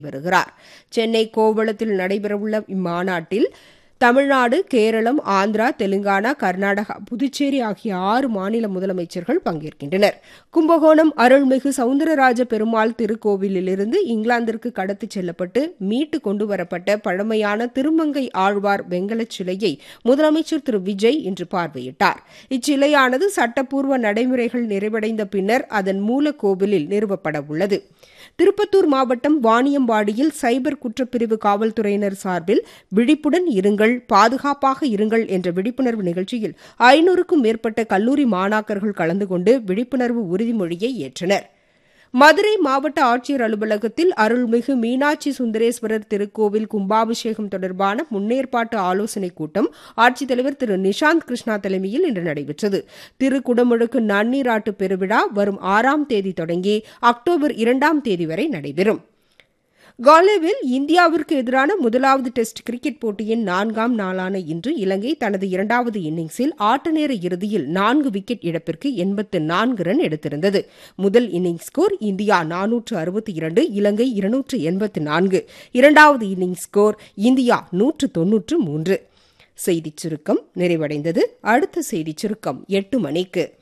வருகிறார் சென்னை கோவளத்தில் நடைபெறவுள்ள இம்மாநாட்டில் தமிழ்நாடு கேரளம் ஆந்திரா தெலுங்கானா கர்நாடகா புதுச்சேரி ஆகிய ஆறு மாநில முதலமைச்சர்கள் பங்கேற்கின்றனர் கும்பகோணம் அருள்மிகு சவுந்தரராஜ பெருமாள் திருக்கோவிலிலிருந்து இங்கிலாந்திற்கு கடத்திச் செல்லப்பட்டு மீட்டு கொண்டுவரப்பட்ட பழமையான திருமங்கை ஆழ்வார் வெங்கலச் சிலையை முதலமைச்சர் திரு விஜய் இன்று பார்வையிட்டார் இச்சிலையானது சட்டப்பூர்வ நடைமுறைகள் நிறைவடைந்த பின்னர் அதன் மூல கோவிலில் நிறுவப்பட உள்ளது திருப்பத்தூர் மாவட்டம் வாணியம்பாடியில் சைபர் குற்றப்பிரிவு காவல்துறையினர் சார்பில் விழிப்புடன் இருங்கள் பாதுகாப்பாக இருங்கள் என்ற விழிப்புணர்வு நிகழ்ச்சியில் ஐநூறுக்கும் மேற்பட்ட கல்லூரி மாணாக்கர்கள் கலந்து கொண்டு விழிப்புணர்வு உறுதிமொழியை ஏற்றனர் மதுரை மாவட்ட ஆட்சியர் அலுவலகத்தில் அருள்மிகு மீனாட்சி சுந்தரேஸ்வரர் திருக்கோவில் கும்பாபிஷேகம் தொடர்பான முன்னேற்பாட்டு ஆலோசனைக் கூட்டம் ஆட்சித்தலைவர் திரு நிஷாந்த் கிருஷ்ணா தலைமையில் இன்று நடைபெற்றது திருக்குடமுழுக்கு நன்னீராட்டு பெருவிழா வரும் ஆறாம் தேதி தொடங்கி அக்டோபர் இரண்டாம் தேதி வரை நடைபெறும் காலேவில் இந்தியாவிற்கு எதிரான முதலாவது டெஸ்ட் கிரிக்கெட் போட்டியின் நான்காம் நாளான இன்று இலங்கை தனது இரண்டாவது இன்னிங்ஸில் ஆட்ட நேர இறுதியில் நான்கு விக்கெட் இழப்பிற்கு எண்பத்து நான்கு ரன் எடுத்திருந்தது முதல் இன்னிங்ஸ் ஸ்கோர் இந்தியா நானூற்று அறுபத்தி இரண்டு இலங்கை இருநூற்று எண்பத்து நான்கு இரண்டாவது இன்னிங்ஸ் ஸ்கோர் இந்தியா நூற்று தொன்னூற்று மூன்று செய்திச் சுருக்கம் நிறைவடைந்தது அடுத்த செய்திச் சுருக்கம் எட்டு மணிக்கு